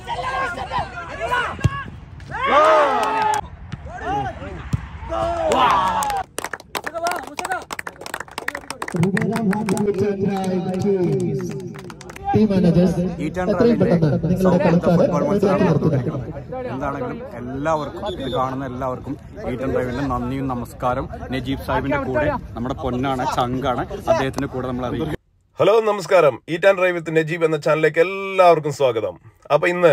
Team managers eaten എത്രയും പെട്ടെന്ന് നിങ്ങളുടെ കളിക്കാരെ ഫുട്ബോൾ മത്സരം റെഡിയാക്കി നടത്തുക നിർത്തുക എന്താണെങ്കിലും എല്ലാവർക്കും ഇത് കാണുന്ന എല്ലാവർക്കും ഈറ്റൻ ഡ്രൈവിന്റെ നന്ദിയും നമസ്കാരം നജീബ് സാഹിബിന്റെ കൂടെ നമ്മുടെ പൊന്നാണ് ചങ്കാണ് അദ്ദേഹത്തിന്റെ കൂടെ നമ്മൾ അറിയിക്കും ഹലോ നമസ്കാരം eat and drive with Najeeb എന്ന ചാനലിലേക്ക് എല്ലാവർക്കും സ്വാഗതം അപ്പൊ ഇന്ന്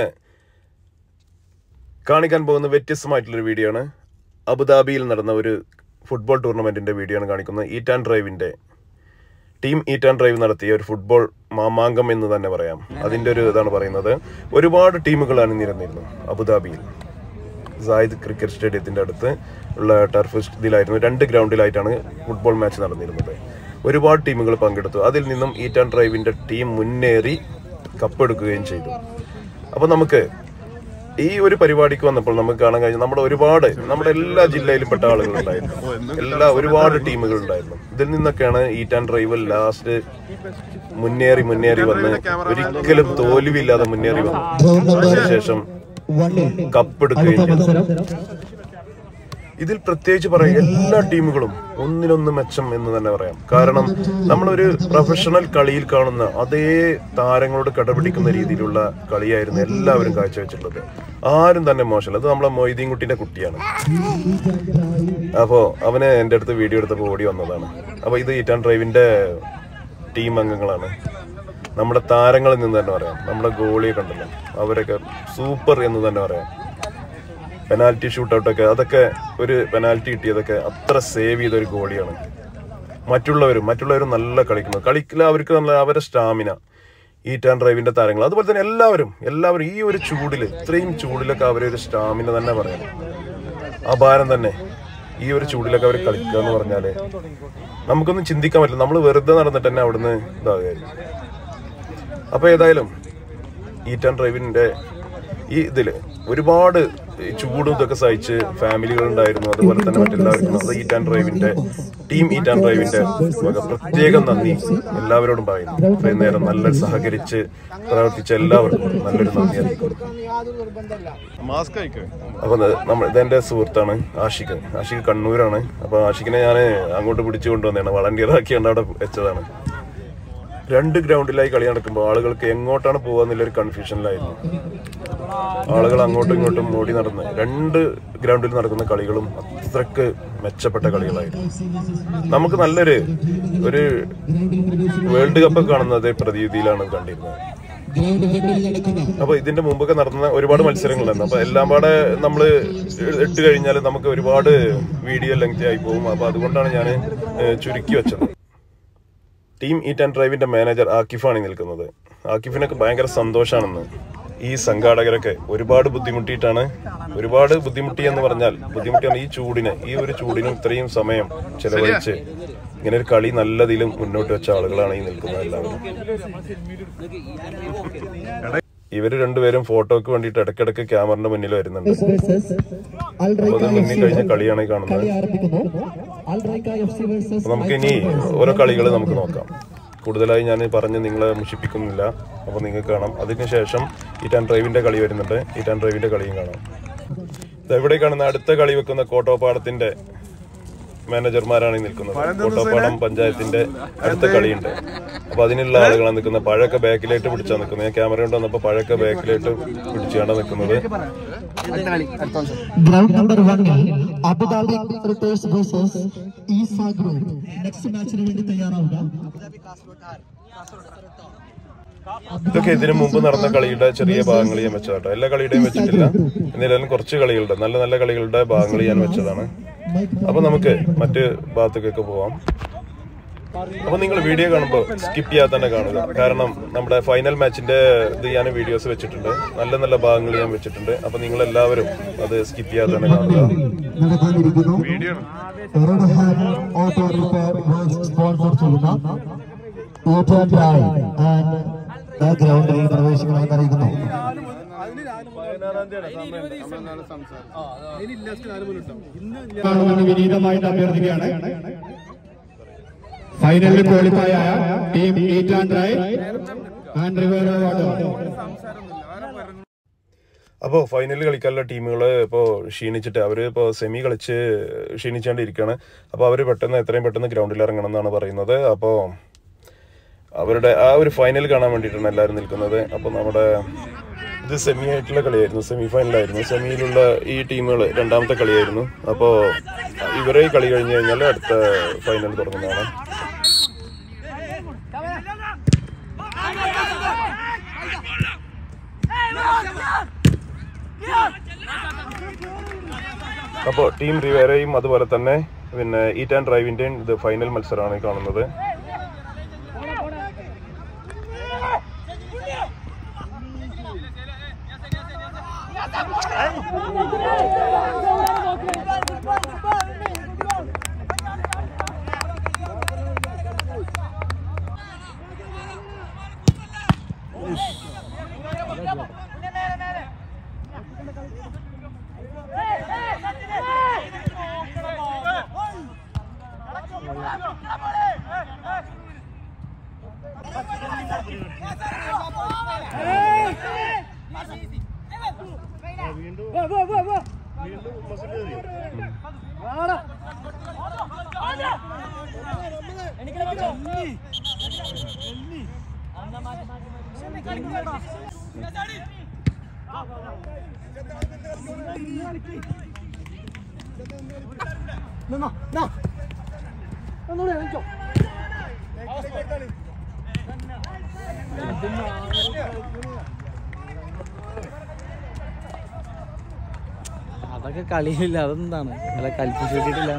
കാണിക്കാൻ പോകുന്ന വ്യത്യസ്തമായിട്ടുള്ളൊരു വീഡിയോ ആണ് അബുദാബിയിൽ നടന്ന ഒരു ഫുട്ബോൾ ടൂർണമെന്റിന്റെ വീഡിയോ ആണ് കാണിക്കുന്നത് ഈറ്റ് ആൻഡ് ഡ്രൈവിന്റെ ടീം ഈറ്റ് ആൻഡ് ഡ്രൈവ് നടത്തിയ ഒരു ഫുട്ബോൾ മാമാങ്കം എന്ന് തന്നെ പറയാം അതിന്റെ ഒരു ഇതാണ് പറയുന്നത് ഒരുപാട് ടീമുകൾ അണിനിരന്നിരുന്നു അബുദാബിയിൽ സായിദ് ക്രിക്കറ്റ് സ്റ്റേഡിയത്തിന്റെ അടുത്ത് ഉള്ള ടർഫ് ഇതിലായിരുന്നു രണ്ട് ഗ്രൗണ്ടിലായിട്ടാണ് ഫുട്ബോൾ മാച്ച് നടന്നിരുന്നത് ഒരുപാട് ടീമുകൾ പങ്കെടുത്തു അതിൽ നിന്നും ഈറ്റ് ആൻഡ് ഡ്രൈവിന്റെ ടീം മുന്നേറി കപ്പെടുക്കുകയും ചെയ്തു അപ്പോൾ നമുക്ക് ഈ ഒരു പരിപാടിക്ക് വന്നപ്പോൾ നമുക്ക് കാണാൻ കഴിഞ്ഞു നമ്മുടെ ഒരുപാട് നമ്മുടെ എല്ലാ ജില്ലയിലും പെട്ട ആളുകൾ ഉണ്ടായിരുന്നു എല്ലാ ഒരുപാട് ടീമുകൾ ഉണ്ടായിരുന്നു ഇതിൽ നിന്നൊക്കെയാണ് ഈറ്റ് ആൻഡ് ഡ്രൈവ് ലാസ്റ്റ് മുന്നേറി മുന്നേറി വന്ന് ഒരിക്കലും തോൽവിയില്ലാതെ മുന്നേറി വന്നു അതിനുശേഷം വണ്ണിൽ കപ്പെടുക്കുകയും അടുത്ത ചെയ്തു മത്സരം ഇതിൽ പ്രത്യേകിച്ച് പറയാം എല്ലാ ടീമുകളും ഒന്നിനൊന്ന് മെച്ചം എന്ന് തന്നെ പറയാം കാരണം നമ്മളൊരു പ്രൊഫഷണൽ കളിയിൽ കാണുന്ന അതേ താരങ്ങളോട് കടപിടിക്കുന്ന രീതിയിലുള്ള കളിയായിരുന്നു എല്ലാവരും കാഴ്ചവെച്ചിട്ടുള്ളത് ആരും തന്നെ മോശമല്ല അത് നമ്മളെ മൊയ്തീൻ കുട്ടിന്റെ കുട്ടിയാണ് അപ്പോ അവന് എന്റെ അടുത്ത് വീഡിയോ എടുത്തപ്പോൾ ഓടി വന്നതാണ് അപ്പൊ ഇത് ഈറ്റാൻ ഡ്രൈവിന്റെ ടീം അംഗങ്ങളാണ് നമ്മുടെ താരങ്ങളിൽ നിന്ന് തന്നെ പറയാം നമ്മുടെ ഗോളിയെ കണ്ടല്ലോ അവരൊക്കെ സൂപ്പർ എന്ന് തന്നെ പറയാം പെനാൽറ്റി ഷൂട്ടൗട്ടൊക്കെ അതൊക്കെ ഒരു പെനാൽറ്റി കിട്ടിയതൊക്കെ അത്ര സേവ് ചെയ്ത ഒരു ഗോളിയാണ് മറ്റുള്ളവരും മറ്റുള്ളവരും നല്ല കളിക്കുന്നു കളിക്കില്ല അവർക്ക് നല്ല അവരുടെ സ്റ്റാമിന ഈറ്റ് ആൻഡ് ഡ്രൈവിന്റെ താരങ്ങൾ അതുപോലെ തന്നെ എല്ലാവരും എല്ലാവരും ഈ ഒരു ചൂടിൽ ഇത്രയും ചൂടിലൊക്കെ അവരെ ഒരു സ്റ്റാമിന തന്നെ പറയാം അപാരം തന്നെ ഈ ഒരു ചൂടിലൊക്കെ അവർ കളിക്കുക എന്ന് പറഞ്ഞാല് നമുക്കൊന്നും ചിന്തിക്കാൻ പറ്റില്ല നമ്മൾ വെറുതെ നടന്നിട്ട് തന്നെ അവിടുന്ന് ഇതാകുമായിരുന്നു അപ്പൊ ഏതായാലും ഈറ്റ് ആൻഡ് ഡ്രൈവിന്റെ ഈ ഇതില് ഒരുപാട് ഈ ചൂടും ഇതൊക്കെ സഹിച്ച് ഫാമിലികൾ ഉണ്ടായിരുന്നു അതുപോലെ തന്നെ മറ്റെല്ലാവർക്കും അത് ഈറ്റ് ആൻഡ് ഡ്രൈവിന്റെ ടീം ഈറ്റ് ആൻഡ് ഡ്രൈവിന്റെ വക പ്രത്യേകം നന്ദി എല്ലാവരോടും പറയുന്നു ഇത്രയും നേരം നല്ല സഹകരിച്ച് പ്രവർത്തിച്ച എല്ലാവർക്കും നല്ലൊരു നന്ദി അറിയിക്കുന്നു അപ്പൊ ഇത് നമ്മ ഇതെന്റെ സുഹൃത്താണ് ആഷിഖ് ആഷിഖ് കണ്ണൂരാണ് അപ്പൊ ആഷിഖിനെ ഞാൻ അങ്ങോട്ട് പിടിച്ചു കൊണ്ടുവന്നതാണ് വളണ്ടിയർ ആക്കിയാണ് അവിടെ വെച്ചതാണ് രണ്ട് ഗ്രൗണ്ടിലായി കളി നടക്കുമ്പോൾ ആളുകൾക്ക് എങ്ങോട്ടാണ് പോകാന്നുള്ളൊരു കൺഫ്യൂഷനിലായിരുന്നു ആളുകൾ അങ്ങോട്ടും ഇങ്ങോട്ടും ഓടി നടന്ന് രണ്ട് ഗ്രൗണ്ടിൽ നടക്കുന്ന കളികളും അത്രക്ക് മെച്ചപ്പെട്ട കളികളായിരുന്നു നമുക്ക് നല്ലൊരു ഒരു വേൾഡ് കപ്പ് കാണുന്ന അതേ പ്രതീതിയിലാണ് കണ്ടിരുന്നത് ഗ്രൗണ്ട് ഫ്രണ്ടിൽ നടക്കുന്ന അപ്പൊ ഇതിന്റെ മുമ്പൊക്കെ നടന്ന ഒരുപാട് മത്സരങ്ങളുണ്ടായിരുന്നു അപ്പൊ എല്ലാം പാടെ നമ്മള് ഇട്ട് കഴിഞ്ഞാൽ നമുക്ക് ഒരുപാട് വീഡിയോ ലെങ്തി ആയി പോകും അപ്പൊ അതുകൊണ്ടാണ് ഞാൻ ചുരുക്കി വെച്ചത് ടീം ഈറ്റ് ആൻഡ് ഡ്രൈവിന്റെ മാനേജർ ആക്കിഫാണ് ഈ നിൽക്കുന്നത് ആക്കിഫിനൊക്കെ ഭയങ്കര സന്തോഷാണെന്ന് ഈ സംഘാടകരൊക്കെ ഒരുപാട് ബുദ്ധിമുട്ടിയിട്ടാണ് ഒരുപാട് ബുദ്ധിമുട്ടി എന്ന് പറഞ്ഞാൽ ബുദ്ധിമുട്ടിയാണ് ഈ ചൂടിന് ഈ ഒരു ചൂടിനും ഇത്രയും സമയം ചെലവഴിച്ച് ഇങ്ങനെ ഒരു കളി നല്ലതിലും മുന്നോട്ട് വെച്ച ആളുകളാണ് ഈ നിൽക്കുന്നത് എല്ലാവരും ഇവര് രണ്ടുപേരും ഫോട്ടോക്ക് വേണ്ടിയിട്ട് ഇടയ്ക്കിടയ്ക്ക് ക്യാമറന്റെ മുന്നിൽ വരുന്നുണ്ട് വേഴ്സസ് അൽ അപ്പൊ അത് റൈക്ക മുന്നിൽ കഴിഞ്ഞ കളിയാണ് ഈ കാണുന്നത് കളി ആരംഭിക്കുന്നു Al Raika F C versus അപ്പൊ നമുക്ക് ഇനി ഓരോ കളികൾ നമുക്ക് നോക്കാം കൂടുതലായി ഞാൻ പറഞ്ഞ് നിങ്ങളെ മുഷിപ്പിക്കുന്നില്ല അപ്പൊ നിങ്ങൾക്ക് കാണാം അതിനുശേഷം ഈറ്റാൻ ഡ്രൈവിന്റെ കളി വരുന്നുണ്ട് ഈറ്റാൻ ഡ്രൈവിന്റെ കളിയും കാണാം ദാ ഇവിടെ കാണുന്ന അടുത്ത കളി വെക്കുന്ന കോട്ടോപ്പാടത്തിന്റെ മാനേജർമാരാണ് ഈ നിൽക്കുന്നത് കോട്ടോപ്പാടം പഞ്ചായത്തിന്റെ അടുത്ത കളിയുണ്ട് അപ്പൊ അതിനുള്ള ആളുകളാണ് നിൽക്കുന്നത് പഴയൊക്കെ ബാക്കിലായിട്ട് പിടിച്ചാ നിൽക്കുന്നത് ഞാൻ ക്യാമറ കൊണ്ട് വന്നപ്പോ പഴയൊക്കെ ബാക്കിലായിട്ട് പിടിച്ചാണ് നിൽക്കുന്നത് ഗ്രൗണ്ട് നമ്പർ വണ്ണിൽ അബുദാബി ക്രിക്കറ്റേഴ്സ് വേഴ്സസ് ഈസ ഗ്രൂപ്പ് നെക്സ്റ്റ് മാച്ചിന് വേണ്ടി തയ്യാറാവുക ഇതൊക്കെ ഇതിനു മുമ്പ് നടന്ന കളിയുടെ ചെറിയ ഭാഗങ്ങൾ ഞാൻ വെച്ചതാട്ടോ എല്ലാ കളിയുടെയും വെച്ചിട്ടില്ല എന്നിരുന്നാലും കുറച്ച് കളികളുടെ നല്ല നല്ല കളികളുടെ ഭാഗങ്ങൾ ഞാൻ വെച്ചതാണ് അപ്പൊ നമുക്ക് മറ്റ് ഭാഗത്തേക്കൊക്കെ പോവാം അപ്പൊ നിങ്ങൾ വീഡിയോ കാണുമ്പോൾ സ്കിപ്പ് ചെയ്യാതെ തന്നെ കാണുക കാരണം നമ്മുടെ ഫൈനൽ മാച്ചിന്റെ ഇത് ഞാൻ വീഡിയോസ് വെച്ചിട്ടുണ്ട് നല്ല നല്ല ഭാഗങ്ങൾ ഞാൻ വെച്ചിട്ടുണ്ട് അപ്പൊ നിങ്ങൾ എല്ലാവരും അത് സ്കിപ്പ് ചെയ്യാതെ തന്നെ കാണുക നടക്കാനിരിക്കുന്നു റെഡ്ഹാൻ ഓട്ടോ റിപ്പയർ വർക്ക്സ് സ്പോൺസർ ചെയ്യുന്ന ഈറ്റൻ ഡ്രൈവ് ആൻഡ് ഗ്രൗണ്ടിൽ പ്രവേശിക്കണമെന്ന് അറിയിക്കുന്നു കാണുമെന്ന് വിനീതമായിട്ട് അഭ്യർത്ഥിക്കുകയാണ് ഫൈനലിൽ ക്വാളിഫൈ ആയ team eat and drive and river water അപ്പോൾ ഫൈനലിൽ കളിക്കാനുള്ള ടീമുകൾ ഇപ്പോൾ ക്ഷീണിച്ചിട്ട് അവർ ഇപ്പോൾ സെമി കളിച്ച് ക്ഷീണിച്ചുകൊണ്ടിരിക്കുകയാണ് അപ്പോൾ അവർ പെട്ടെന്ന് എത്രയും പെട്ടെന്ന് ഗ്രൗണ്ടിൽ ഇറങ്ങണം എന്നാണ് പറയുന്നത് അപ്പോൾ അവരുടെ ആ ഒരു ഫൈനൽ കാണാൻ വേണ്ടിയിട്ടാണ് എല്ലാവരും നിൽക്കുന്നത് അപ്പോൾ നമ്മുടെ ഇത് സെമി ആയിട്ടുള്ള കളിയായിരുന്നു സെമി ഫൈനലായിരുന്നു സെമിയിലുള്ള ഈ ടീമുകൾ രണ്ടാമത്തെ കളിയായിരുന്നു അപ്പോൾ ഇവരെ ഈ കളി കഴിഞ്ഞ് കഴിഞ്ഞാൽ അടുത്ത ഫൈനൽ തുടങ്ങുന്നതാണ് അപ്പോൾ ടീം റിവേരയും അതുപോലെ തന്നെ പിന്നെ ഈറ്റ് ആൻഡ് ഡ്രൈവിൻ്റെയും ഇത് ഫൈനൽ മത്സരമാണ് ഈ കാണുന്നത് അതൊക്കെ കളിയില്ല അതെന്താണ് അല്ല കൽപ്പിച്ചു വെച്ചിട്ടില്ല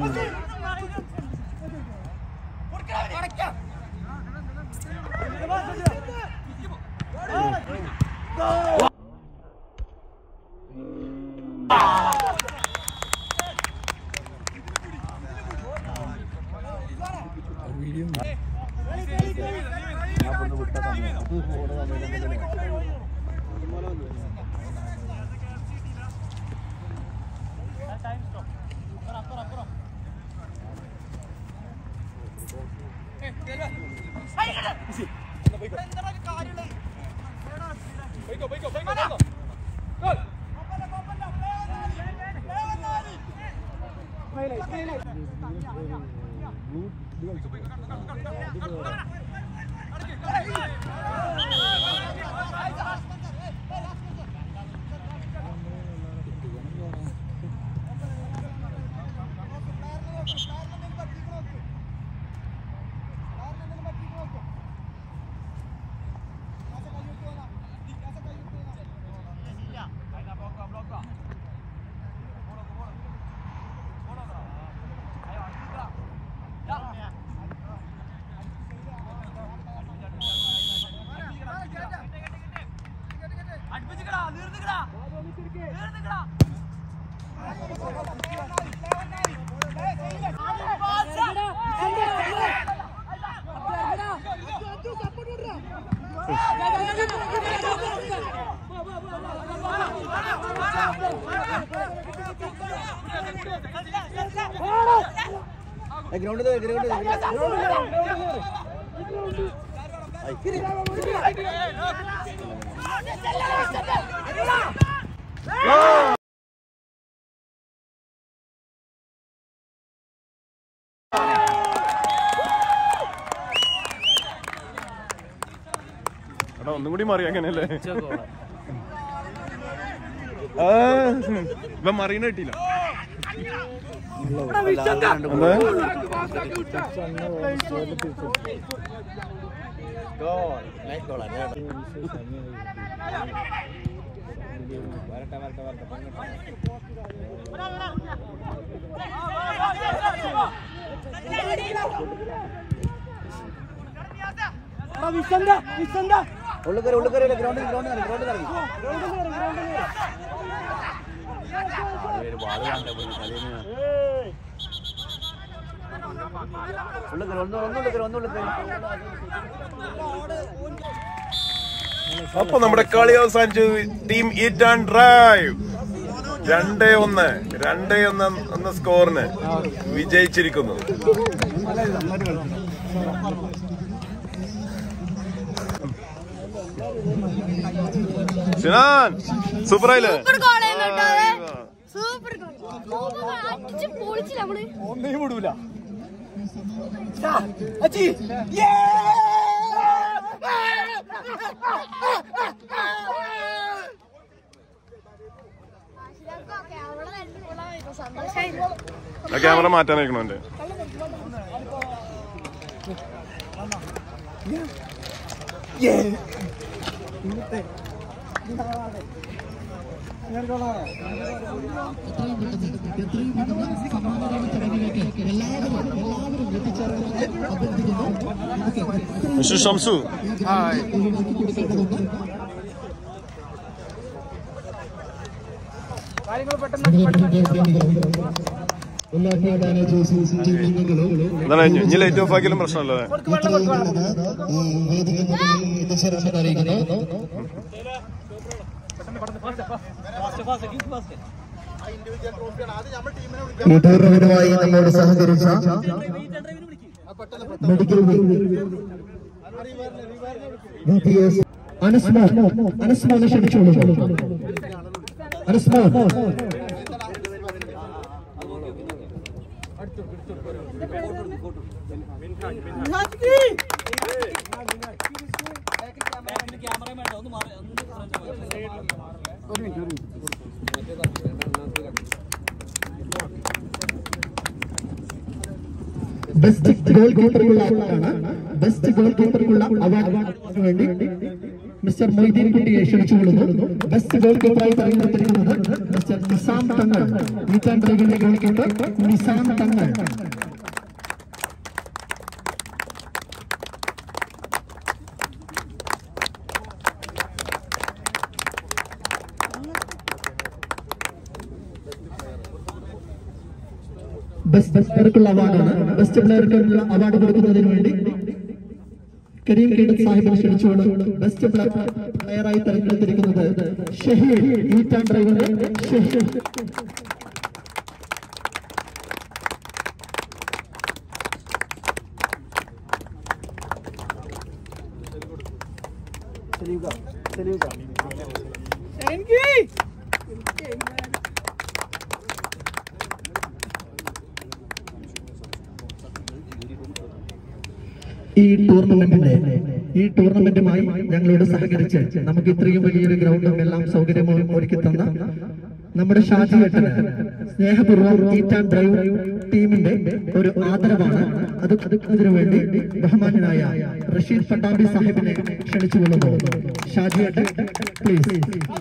എടാ ഒന്നും കൂടി മാറി അങ്ങനെയല്ലേ ആ, ഇവൻ മറീന കിട്ടിയില്ല എന്താ? ഉള്ളുകറി ഉള്ളുകറി ഗ്രൗണ്ടിൽ ഗ്രൗണ്ടിൽ ഗ്രൗണ്ടിൽ ഇറങ്ങി ഉള്ളുകറി ഒന്ന് ഒന്നുള്ളുകറി ഒന്നുള്ളുകറി അപ്പൊ നമ്മുടെ കളി അവസാനിച്ചു ടീം ഈറ്റ് ആൻഡ് ഡ്രൈവ് രണ്ടേ ഒന്ന് രണ്ടേ ഒന്ന് എന്ന സ്കോറിന് വിജയിച്ചിരിക്കുന്നു സിനാൻ സൂപ്പറായില്ലേ സൂപ്പർ ഗോൾ സൂപ്പർ ഗോൾ അടിച്ച് പൊളിച്ചില്ല നമ്മള് ഒന്നേയും വിടൂല സന്തോഷായിരുന്നു ആ ക്യാമറ മാറ്റാനായിരിക്കണോ എന്റെ മിസ്റ്റർ ഷംസു എല്ലാ ടീം മാനേജേഴ്സും ടീം അംഗങ്ങളും എന്താണ് ഇനി ലൈറ്റ് ഓഫ് ആക്കിയാലും പ്രശ്നമല്ലേ ഈ വേദിക മുന്നിൽ എത്തിച്ചേരണമെന്ന് അറിയിക്കുന്നു ഈ ടൂർണമെന്റുമായി നമ്മോട് സഹകരിച്ച medical V P S Anasman അനസ്മാനെ ക്ഷണിച്ചോളൂ അനസ്മാൻ ബെസ്റ്റ് ഗോൾ കീപ്പർക്കുള്ള അവാർഡാണ് ബെസ്റ്റ് ഗോൾ കീപ്പർക്കുള്ള അവാർഡ് വേണ്ടി മിസ്റ്റർ മൊയ്തീൻ കുട്ടിയെ ക്ഷണിച്ചുകൊള്ളുന്നു ബെസ്റ്റ് ഗോൾ കീപ്പറായി തെരഞ്ഞെടുത്തിരിക്കുന്നത് മിസ്റ്റർ നിസാം തങ്ങൾ നീറ്റാൻ ഡ്രൈവിന്റെ goal keeper Nizam Thangal best പ്ലെയർക്കുള്ള അവാർഡാണ് ബെസ്റ്റ് പ്ലെയർക്കുള്ള അവാർഡ് കൊടുക്കുന്നതിന് വേണ്ടി കരീം കീടത് സാഹിബിനെ ക്ഷണിച്ചുകൊണ്ട് ബെസ്റ്റ് പ്ലെയറായി തെരഞ്ഞെടുത്തിരിക്കുന്നത് ഷഹീർ ഈറ്റാൻ ഡ്രൈവറിന്റെ ഷഹീർ ഈ ടൂർണമെന്റിന്റെ ഈ ടൂർണമെന്റുമായി ഞങ്ങളോട് സഹകരിച്ച് നമുക്ക് ഇത്രയും വലിയൊരു ഗ്രൗണ്ടും എല്ലാം സൗകര്യവും ഒരുക്കി തന്ന നമ്മുടെ ഷാജിയേട്ടന് സ്നേഹപൂർവ്വം ഈറ്റാൻ ഡ്രൈവ് ടീമിന്റെ ഒരു ആദരവാണ് അത് അത് അതിനു വേണ്ടി ബഹുമാനായ റഷീദ് പട്ടാമ്പി സാഹിബിനെ ക്ഷണിച്ചുകൊള്ളുന്നു ഷാജിയേട്ടൻ പ്ലീസ്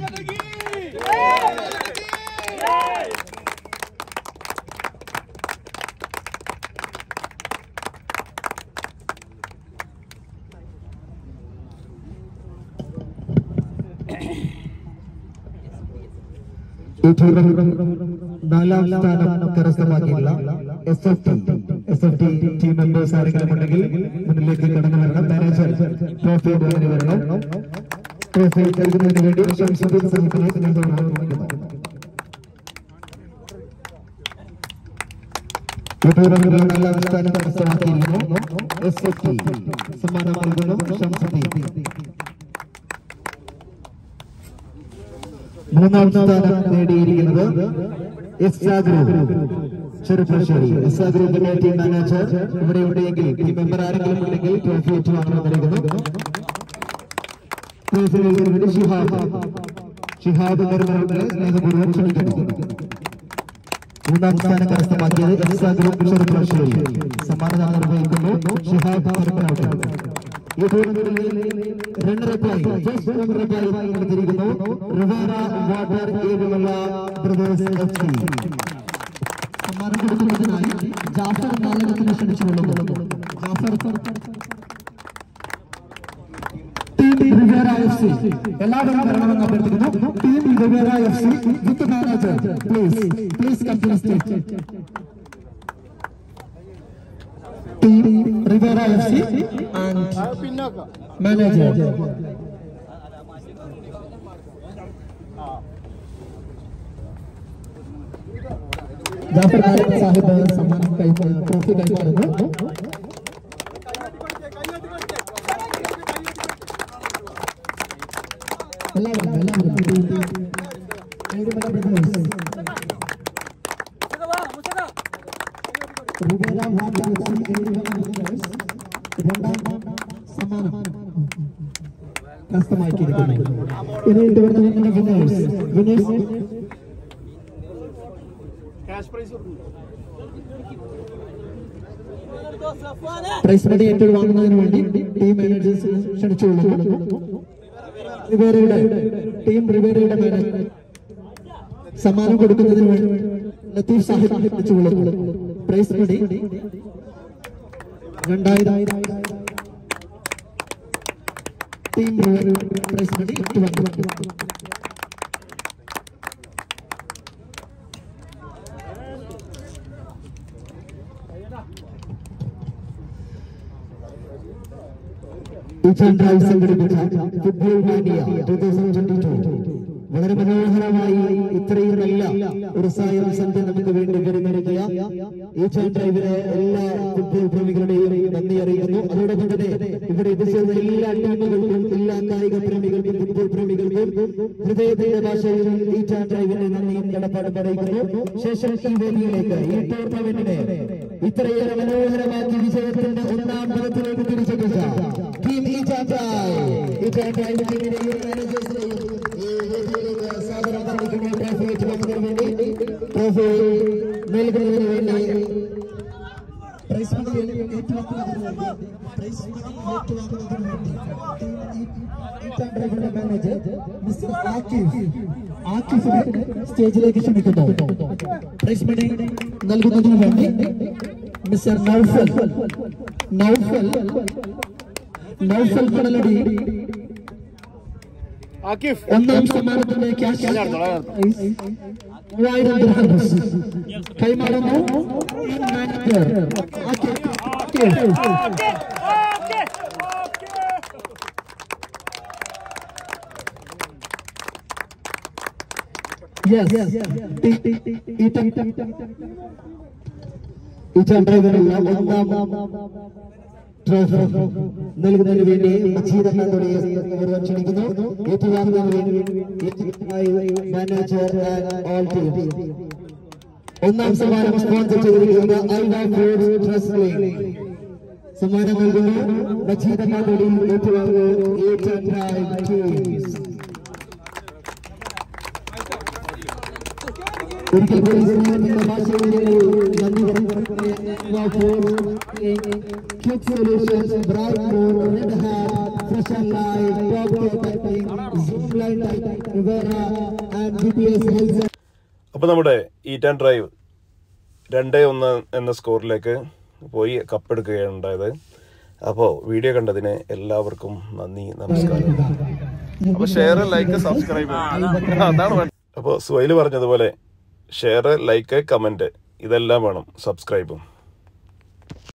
ഈ ടൂർണമെന്റ് നാലാം സ്ഥാനം കരസ്ഥമാക്കിയുള്ള S F T S F T team members ആരെങ്കിലും ഉണ്ടെങ്കിൽ മുന്നിലേക്ക് കടന്നു വരണം മാനേജർ ട്രോഫി വാങ്ങി വരണം ട്രോഫി നൽകുന്നതിന് വേണ്ടി ഷംസുദ്ദീൻ സാഹിബിനെ സ്നേഹപൂർവ്വം ക്ഷണിക്കുന്നു. ഈ ടൂർണമെന്റിൽ നാലാം സ്ഥാനം കരസ്ഥമാക്കിയിരിക്കുന്നു എസ് എഫ് ടി സമ്മാനം നൽകുന്നു ഷംസുദ്ദീൻ മൂന്നാം സ്ഥാനം നേടിയിരിക്കുന്നത് എസ് ഗ്രൂപ്പ് ചെറുപ്പശ്ശേരി എസ് ഗ്രൂപ്പിന്റെ ടീം മാനേജർ ഇവിടെ ഉണ്ടെങ്കിൽ ടീം മെമ്പർ ആരെങ്കിലും ഉണ്ടെങ്കിൽ ട്രോഫി ഏറ്റുവാങ്ങണമെന്നിരിക്കുന്നു ട്രോഫി നൽകുന്നതിന് വേണ്ടി ഷിഹാബ് ഷിഹാബ് നിർമ്മലങ്ങളെ സ്നേഹപൂർവ്വം ക്ഷണിക്കുന്നു മൂന്നാം സ്ഥാനം കരസ്ഥമാക്കിയത് എസ് ഗ്രൂപ്പ് ചെറുപ്പശ്ശേരി സമ്മാനദാനം നിർവഹിക്കുന്നു ഷിഹാബ് നിർമ്മലങ്ങൾ ഈ ടൂർണമെന്റിൽ റണ്ണറപ്പായി ജസ്റ്റ് റണ്ണറപ്പായി നൽകിയിരിക്കുന്നു Rivera water Ezhumala brothers F C സമ്മാനം കൊടുക്കുന്നതിനായി ജാഫർ നാലകത്തിന് ക്ഷണിച്ചുകൊള്ളുന്നു Jafar team Rivera F C എല്ലാവരും വരണമെന്ന് അഭ്യർത്ഥിക്കുന്നു team Rivera F C with manager please please come to stage team Rivera F C and manager Jafar Nayak Sahib സമ്മാനം കൈമാറി ട്രോഫി കൈമാറുന്നു എല്ലാവരും എല്ലാവരും ഏഴുമല ബ്രദേഴ്സ് റുബേല വാട്ടർ ഏഴുമല ബ്രദേഴ്സ് രണ്ടാം സമ്മാനം കരസ്ഥമാക്കിയിരിക്കുന്നു ഇത് ഇതുവരെ വിന്നേഴ്സ് വിന്നേഴ്സ് പ്രൈസ് മണി ഏറ്റുവാങ്ങുന്നതിന് വേണ്ടി ടീം മാനേജേഴ്സ് ക്ഷണിച്ചുകൊള്ളുന്നു റിവേറയുടെ ടീം റിവേറയുടെ മാനേജർ സമ്മാനം കൊടുക്കുന്നതിന് വേണ്ടി ലത്തീഫ് സാഹിബ് ക്ഷണിച്ചുകൊള്ളുന്നു പ്രൈസ് മണി രണ്ടായിരം ടീം റിവേറ പ്രൈസ് മണി ഏറ്റുവാങ്ങുന്നു ഇച്ചാൻ ഡ്രൈവ് സംഘടിപ്പിച്ച football mania two thousand twenty two വളരെ മനോഹരമായി ഇത്രയും നല്ല ഒരു സായം സന്ധ്യ നമുക്ക് വേണ്ടി പരിഗണിക്കുക ഈച്ചാൻ ഡ്രൈവിലെ എല്ലാ ഫുട്ബോൾ പ്രേമികളുടെയും നന്ദി അറിയിക്കുന്നു അതോടൊപ്പം തന്നെ ഇവിടെ എത്തിച്ചേർന്ന എല്ലാ ടീമുകൾക്കും എല്ലാ കായിക പ്രേമികൾക്കും ഫുട്ബോൾ പ്രേമികൾക്കും ഹൃദയത്തിന്റെ ഭാഷയിൽ ഈച്ചാൻ ഡ്രൈവിന്റെ നന്ദിയും കടപ്പാടും അറിയിക്കുന്നു ശേഷം ഈ വേദിയിലേക്ക് ഈ ടൂർണമെന്റിനെ ഇത്രയേറെ മനോഹരമാക്കി വിജയത്തിന്റെ ഒന്നാം പദത്തിലേക്ക് തിരിച്ചെത്തിച്ച ടീം ഈച്ചാൻഡ്രായ് ഈച്ചാൻഡ്രായ് ടീമിനെയും മാനേജേഴ്സിനെയും ഈ വേദിയിലേക്ക് സ്വാഗതം അറിയിക്കുന്നു ട്രോഫി ഏറ്റുവാങ്ങുന്നതിന് വേണ്ടി ട്രോഫി നൽകുന്നതിന് വേണ്ടി പ്രൈസ് മണി ഏറ്റുവാങ്ങുന്നതിന് വേണ്ടി പ്രൈസ് മണി ഏറ്റുവാങ്ങുന്നതിന് വേണ്ടി ഈച്ചാൻഡ്രായിയുടെ മാനേജർ മിസ്റ്റർ ആക്കിഫ് ആക്കിഫിനെ സ്റ്റേജിലേക്ക് ക്ഷണിക്കുന്നു പ്രൈസ് മണി നൽകുന്നതിന് വേണ്ടി മിസ്റ്റർ നൗഫൽ നൗഫൽ നൗഫൽ കടലടി ഒന്നാം സമ്മാനത്തിന്റെ ക്യാഷ് മൂവായിരം ദിർഹംസ് കൈമാറുന്നു team manager Aakif. Aakif. Yes. T- T- T- Eton. ഈച്ചാൻ ഡ്രൈവറിനുള്ള ഒന്നാം ട്രോഫി നൽകുന്നതിന് വേണ്ടി മജീദ് അഹമ്മദോടെ ഇവർ ക്ഷണിക്കുന്നു ഏറ്റുവാങ്ങുന്നതിന് വേണ്ടി മാനേജർ ഓൾ ടീം ഒന്നാം സമ്മാനം സ്പോൺസർ ചെയ്തിരിക്കുന്നത് ഐവ ഫുഡ് ട്രസ്റ്റ് സമ്മാനം നൽകുന്നു മജീദ് അഹമ്മദോടെ ഏറ്റുവാങ്ങുന്നു ഈച്ചാൻ ഡ്രൈവ് ടീംസ് ഒരിക്കൽ കൂടി സ്നേഹത്തിന്റെ ഭാഷയിൽ നന്ദി പറയുന്നു Kids Solutions, Brightmoor, Red Hat, Fresh and Light, Top Typing, Zoomline Typing, Rivera, and BPS Health അപ്പോൾ നമ്മുടെ ഈറ്റ് ആൻഡ് ഡ്രൈവ് രണ്ട് ഒന്ന് എന്ന സ്കോറിലേക്ക് പോയി കപ്പെടുക്കുകയാണ് ഉണ്ടായത് അപ്പോൾ വീഡിയോ കണ്ടതിന് എല്ലാവർക്കും നന്ദി നമസ്കാരം അപ്പോൾ ഷെയർ ലൈക്ക് സബ്സ്ക്രൈബ് അതാണ് അപ്പോൾ സുഹൈൽ പറഞ്ഞതുപോലെ ഷെയർ ലൈക്ക് കമൻറ്റ് ഇതെല്ലാം വേണം സബ്സ്ക്രൈബും